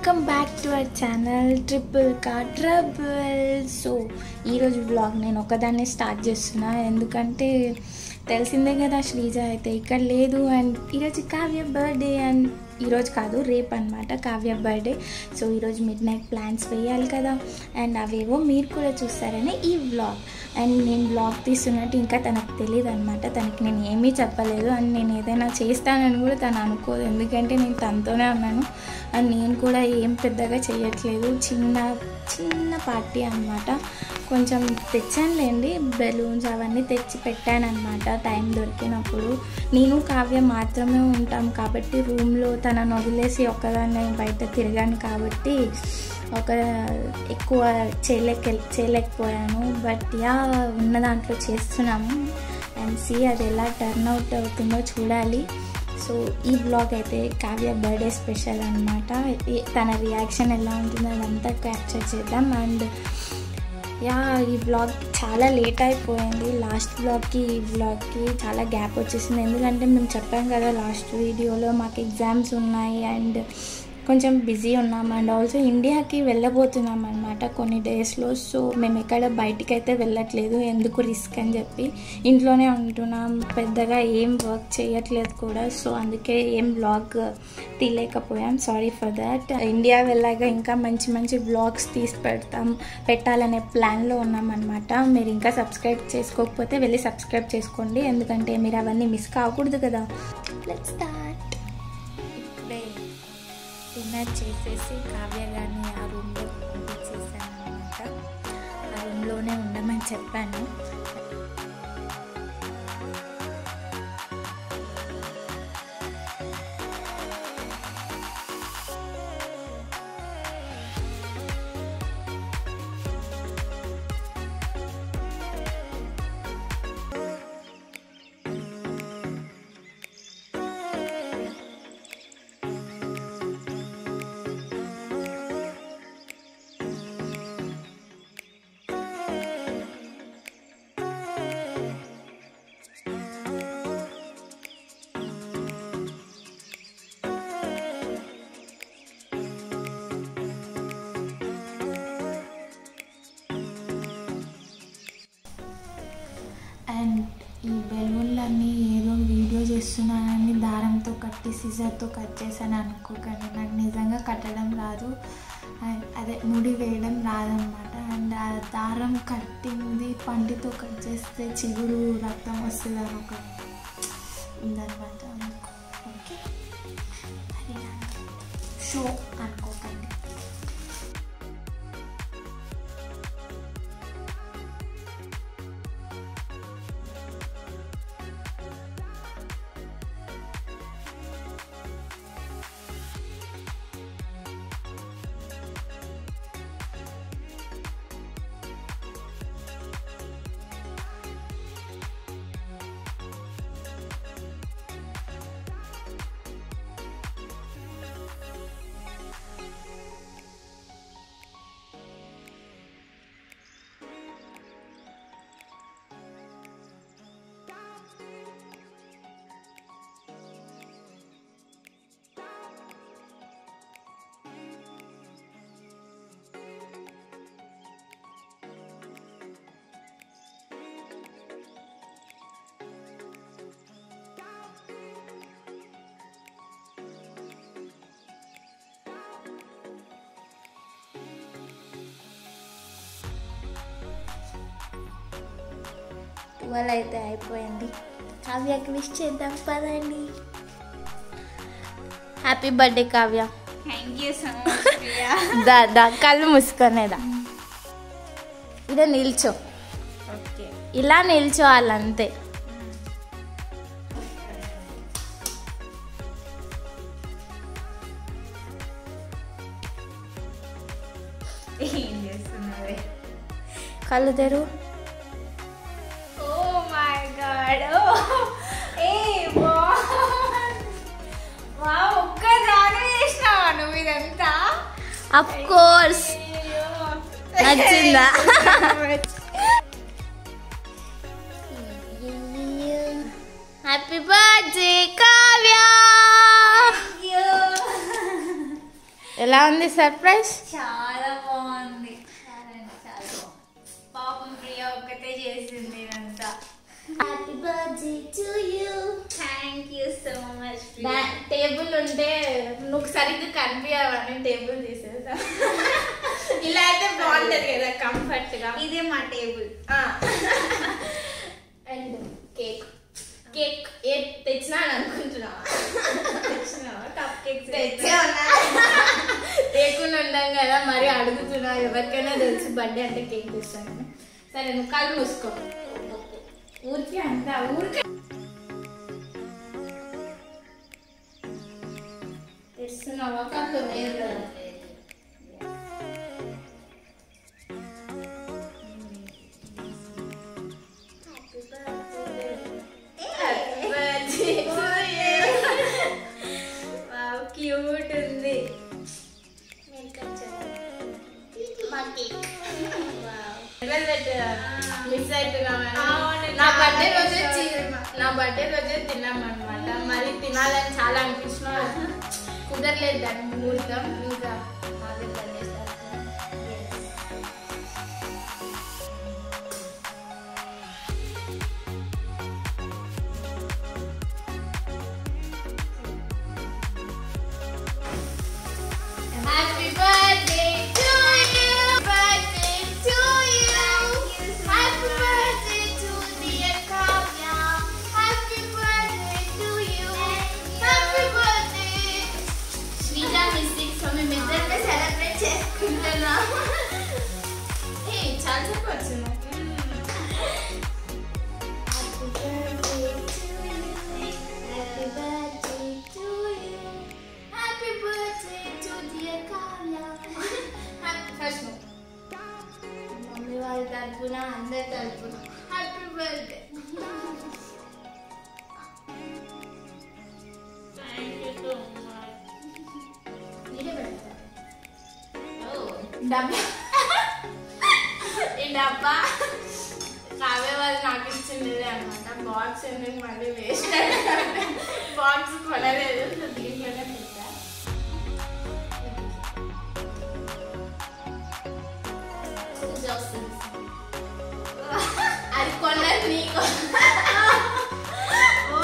Welcome back to our channel triple కా trouble so ఈరోజు blog నేను ఒకదాన్నే స్టార్ట్ చేస్తున్నా ఎందుకంటే తెలిసిందే కదా శ్రీజ అయితే ఇక్కడ లేదు అండ్ ఈరోజు కావ్య బర్త్డే అండ్ ఈరోజు కాదు రేపు అనమాట కావ్య బర్త్డే సో ఈరోజు మిడ్ నైట్ ప్లాన్స్ వేయాలి కదా అండ్ అవేవో మీరు కూడా చూస్తారని ఈ వ్లాగ్ అండ్ నేను బ్లాగ్ తీస్తున్నట్టు ఇంకా తనకు తెలియదు అనమాట తనకి నేను ఏమీ చెప్పలేదు అండ్ నేను ఏదైనా చేస్తానని కూడా తను అనుకోదు ఎందుకంటే నేను తనతోనే ఉన్నాను అండ్ నేను కూడా ఏం పెద్దగా చేయట్లేదు చిన్న చిన్న పార్టీ అనమాట కొంచెం తెచ్చానులేండి బెలూన్స్ అవన్నీ తెచ్చి పెట్టాను అనమాట టైం దొరికినప్పుడు నేను కావ్య మాత్రమే ఉంటాం కాబట్టి రూమ్లో తనను వదిలేసి ఒక్కదాన్ని బయట తిరిగాను కాబట్టి ఒక ఎక్కువ చేయలేక చేయలేకపోయాను బట్ యా ఉన్న దాంట్లో చేస్తున్నాము అండ్ సి అది ఎలా టర్న్ అవుట్ అవుతుందో చూడాలి సో ఈ బ్లాగ్ అయితే కావ్య బర్త్డే స్పెషల్ అనమాట తన రియాక్షన్ ఎలా ఉంటుందో అదంతా క్యాప్చర్ చేద్దాం అండ్ యా ఈ బ్లాగ్ చాలా లేట్ అయిపోయింది లాస్ట్ బ్లాగ్కి ఈ బ్లాగ్కి చాలా గ్యాప్ వచ్చేసింది ఎందుకంటే మేము చెప్పాం కదా లాస్ట్ వీడియోలో మాకు ఎగ్జామ్స్ ఉన్నాయి అండ్ కొంచెం బిజీ ఉన్నాం అండ్ ఆల్సో ఇండియాకి వెళ్ళబోతున్నాం అనమాట కొన్ని డేస్లో సో మేము ఎక్కడ బయటికి అయితే వెళ్ళట్లేదు ఎందుకు రిస్క్ అని చెప్పి ఇంట్లోనే ఉంటున్నాం పెద్దగా ఏం వర్క్ చేయట్లేదు కూడా సో అందుకే ఏం బ్లాగ్ తీయలేకపోయాం సారీ ఫర్ దట్ ఇండియా వెళ్ళాక ఇంకా మంచి మంచి బ్లాగ్స్ తీసి పెడతాం పెట్టాలనే ప్లాన్లో ఉన్నాం అనమాట మీరు ఇంకా సబ్స్క్రైబ్ చేసుకోకపోతే వెళ్ళి సబ్స్క్రైబ్ చేసుకోండి ఎందుకంటే మీరు అవన్నీ మిస్ కాకూడదు కదా లెట్ స్టార్ట్ ఇప్పుడే డిన్నర్ చేసేసి కావ్య గారిని ఆ రూమ్లో పంపించేసాను అనమాట ఆ రూమ్లోనే ఉండమని చెప్పాను అండ్ ఈ బెలూన్లన్నీ ఏదో వీడియో చేస్తున్నానని దారంతో కట్టి సిజర్తో కట్ చేశాను అనుకోకండి నాకు నిజంగా కట్టడం రాదు అండ్ అదే ముడి వేయడం రాదనమాట అండ్ ఆ దారం కట్టింది పంటితో కట్ చేస్తే చిగురు రక్తం వస్తుంది అని ఒక ఉందన్నమాట ఓకే అది షో అనుకోకండి ట్వెల్వ్ అయితే అయిపోయింది కావ్యకి విష్ చేద్దాం పదండి happy birthday Kavya thank you so much Priya దా దా కళ్ళు మూసుకొనేదా ఇదే నిల్చో ఓకే ఇలా నిల్చోవాలి అంతే ఏం చేస్తున్నావే కళ్ళు తెరు ఓ మై గాడ్ ఓ ఏ వా ఒక్క దాని చేసినావా నువ్వు ఇదంతా అఫ్ కోర్స్ నచ్చిందా? హ్యాపీ బర్త్డే కావ్య ఎలా ఉంది సర్ప్రైజ్ చాలా బాగుంది చాలా అంటే చాలా బాగుంది పాపం ప్రియ ఒక్కతే చేసింది ఇదంతా happy birthday to you thank you so much table ఉంటే నువ్వు సరిగ్గా కనిపించవని టేబుల్ తీసేదా ఇలా అయితే బాగుంటది కదా కంఫర్ట్ గా ఇదే మా టేబుల్ అండ్ కేక్ కేక్ ఏ తెచ్చినా అని అనుకుంటున్నా కప్ కేక్స్ తెచ్చే తేకుండా ఉండం కదా మరి అడుగుతున్నా ఎవరికైనా తెలుసు బర్త్డే అంటే కేక్ తెస్తాను సరే నువ్వు కళ్ళు మూసుకో ఊరికే అంతా ఊరికే తెస్తున్నావా కళ్ళు లేదు కదా క్యూట్ ఉంది మా కేక్ మిస్ అవుతున్నా అవును, నా చాలా బర్త్డే రోజే miss చి- అవుతున్నా. నా బర్త్డే రోజే తిన్నాం అనమాట మరి తినాలని చాలా అనిపించిన కుదరలేదు దాని ముహూర్తం ఇంకా మాదే birthday start. Happy birthday to you. Birthday to you. Happy birthday to dear Kavya. Happy birthday to you. Happy birthday. Sreeja missing so మేము ఇద్దరిని సెలబ్రేట్ చేసుకుంటున్నాం ఏ చాలా సేపు వచ్చింది Happy birthday to you. Happy birthday to dear Kavya. Happy first no. Mummy వాళ్ళ తరపున అందరి తరపున happy birthday thank you so much నీకే పెడతా డబ్బా ఈ డబ్బా కావే వాళ్ళు నాకు ఇచ్చింది అనమాట బాక్స్ ఎందుకు మళ్ళీ వేస్ట్ బాక్స్ కొనలేదు సో దీంట్లోనే పెట్టా చూసి వస్తుంది. అది కొన్నది నీకు ఓ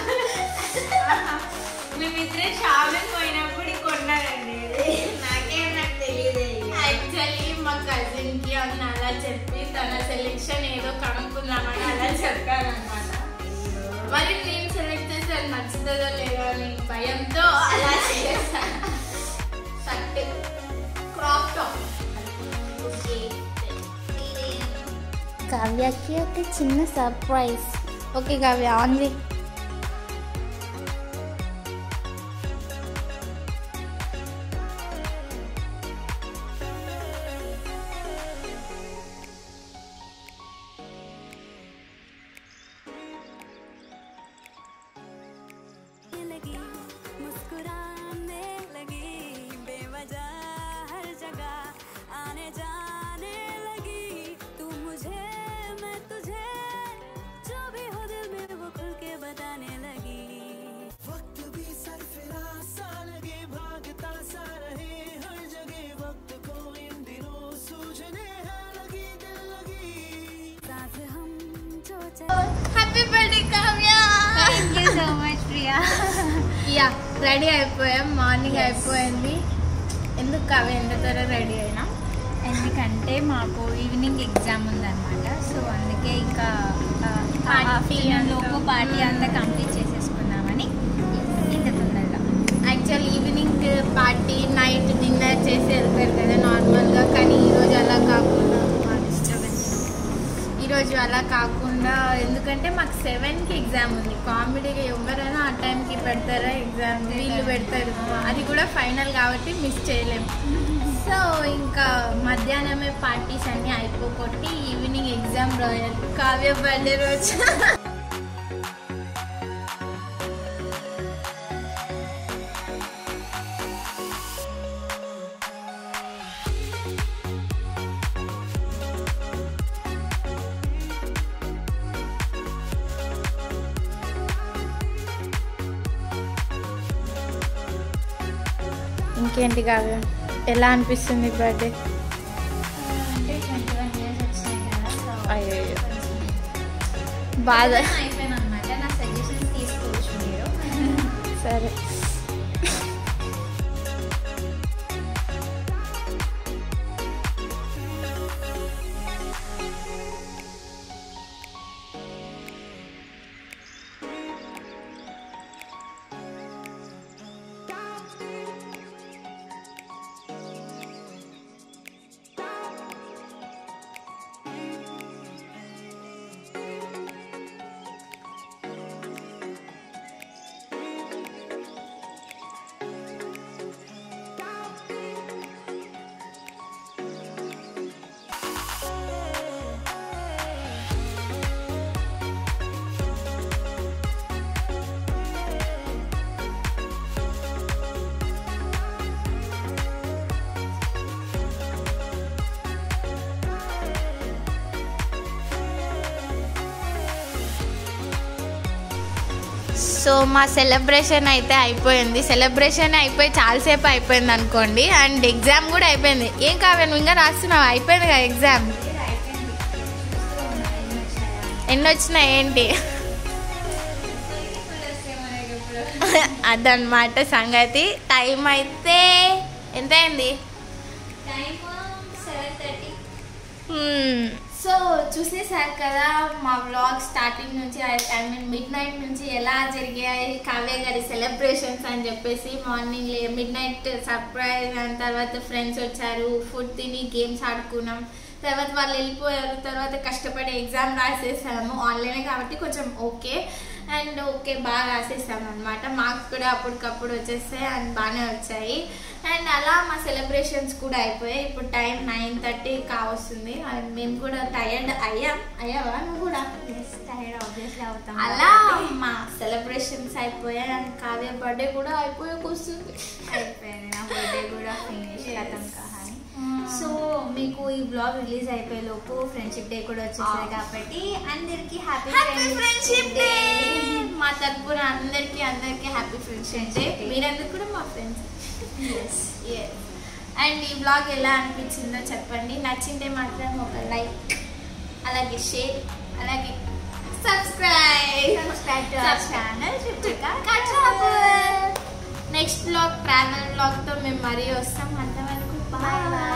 మేమిద్దరే షాపింగ్ పోయినప్పుడు కొన్నారండి ఇది. నాకేం నాకు తెలియదు యాక్చువల్లీ మా కజిన్ కి అన్న అలా చెప్పి తన సెలెక్షన్ ఏదో కనుక్కుందామని అలా చెప్పానమాట మరి నేను సెలెక్ట్ చేసి అది నచ్చుతుందో లేదో అని భయంతో అలా చేశాను షర్ట్ క్రాప్ టాప్ కావ్యకి ఒక చిన్న surprise okay Kavya on the लगी मुस्कुराने लगी बेवजह हर जगह आने जाने लगी तू मुझे मैं तुझे जो भी हो दिल में वो खुल के बताने लगी वक्त भी सरफिरा सा लगे भागता सा रहे हर जगह वक्त को इन दिनों सूझने है लगी दिल लगी साथ हम जो चले happy birthday Kavya thank you so much Priya yeah ready అయిపోయాం మార్నింగ్ అయిపోయింది ఎందుకు కావ్య ఎంత త్వరగా రెడీ అయినా ఎందుకంటే మాకు ఈవినింగ్ ఎగ్జామ్ ఉందన్నమాట సో అందుకే ఇంకా Party ఆఫ్టర్నూన్ లోపు అంతా. పార్టీ అంతా కంప్లీట్ చేసేసుకుందామని ఇంత తొందరగా actual evening party night dinner చేసి వెళ్తారు కదా నార్మల్గా కానీ ఈరోజు అలా కాకుండా మా disturbance. ఈరోజు అలా కాకుండా ఎందుకంటే మాకు సెవెన్కి ఎగ్జామ్ ఉంది కామెడీగా ఎవరైనా ఆ టైంకి పెడతారా ఎగ్జామ్ వీళ్ళు పెడతారు అది కూడా ఫైనల్ కాబట్టి మిస్ చేయలేము సో ఇంకా మధ్యాహ్నమే పార్టీస్ అన్నీ అయిపోకొట్టి ఈవినింగ్ ఎగ్జామ్ రాయాలి కావ్య బర్త్డే రోజు ఇంకేంటి కావ్య ఎలా అనిపిస్తుంది బర్త్డే అంటే ట్వంటీ వన్ ఇయర్స్ వచ్చినాయి కదా సో అయ్యో బాధ అయిపోయాను అనమాట నా సజెషన్స్ తీసుకోవచ్చు మీరు సరే సో మా సెలబ్రేషన్ అయితే అయిపోయింది సెలబ్రేషన్ అయిపోయి చాలాసేపు అయిపోయింది అనుకోండి అండ్ ఎగ్జామ్ కూడా అయిపోయింది ఏం కావాలి నువ్వు ఇంకా రాస్తున్నావు అయిపోయింది కదా ఎగ్జామ్ ఎన్ని వచ్చినాయి ఏంటి అదనమాట సంగతి టైం అయితే ఎంత అయింది టైం సెవెన్ థర్టీ సో చూసేసారు కదా మా వ్లాగ్ స్టార్టింగ్ నుంచి ఐ మీన్ మిడ్ నైట్ నుంచి ఎలా జరిగాయి కావ్య గారి సెలబ్రేషన్స్ అని చెప్పేసి morning midnight surprise and తర్వాత ఫ్రెండ్స్ వచ్చారు ఫుడ్ తిని గేమ్స్ ఆడుకున్నాం తర్వాత వాళ్ళు వెళ్ళిపోయారు తర్వాత కష్టపడి ఎగ్జామ్ రాసేసాము ఆన్లైన్ కాబట్టి కొంచెం ఓకే అండ్ ఓకే బాగా రాసేసాము అనమాట మార్క్స్ కూడా అప్పటికప్పుడు వచ్చేస్తాయి అండ్ బాగానే వచ్చాయి అండ్ అలా మా సెలబ్రేషన్స్ కూడా అయిపోయాయి ఇప్పుడు టైం నైన్ థర్టీ కావస్తుంది అండ్ మేము కూడా టైర్డ్ అయ్యాం అయ్యావా నువ్వు కూడా టైర్డ్ ఆబ్వియస్లీ అవుతాం అలా మా సెలబ్రేషన్స్ అయిపోయాయి అండ్ కావ్య బర్త్డే కూడా అయిపోయాక వస్తుంది అయిపోయింది నా బర్త్డే కూడా ఫినిష్ కథం కహాని సో మీకు ఈ బ్లాగ్ రిలీజ్ అయిపోయే లోపు ఫ్రెండ్షిప్ డే కూడా వచ్చేసాయి కాబట్టి అందరికి హ్యాపీ హ్యాపీ ఫ్రెండ్షిప్ డే మా తరపున అందరికి అందరికి హ్యాపీ ఫ్రెండ్షిప్ డే మీరందరూ కూడా మా ఫ్రెండ్స్ అండ్ ఈ బ్లాగ్ ఎలా అనిపించిందో చెప్పండి నచ్చింటే మాత్రం ఒక లైక్ అలాగే షేర్ అలాగే subscribe subscribe to our channel next blog travel బ్లాగ్తో మేము మరీ వస్తాం అంతవరకు బాయ్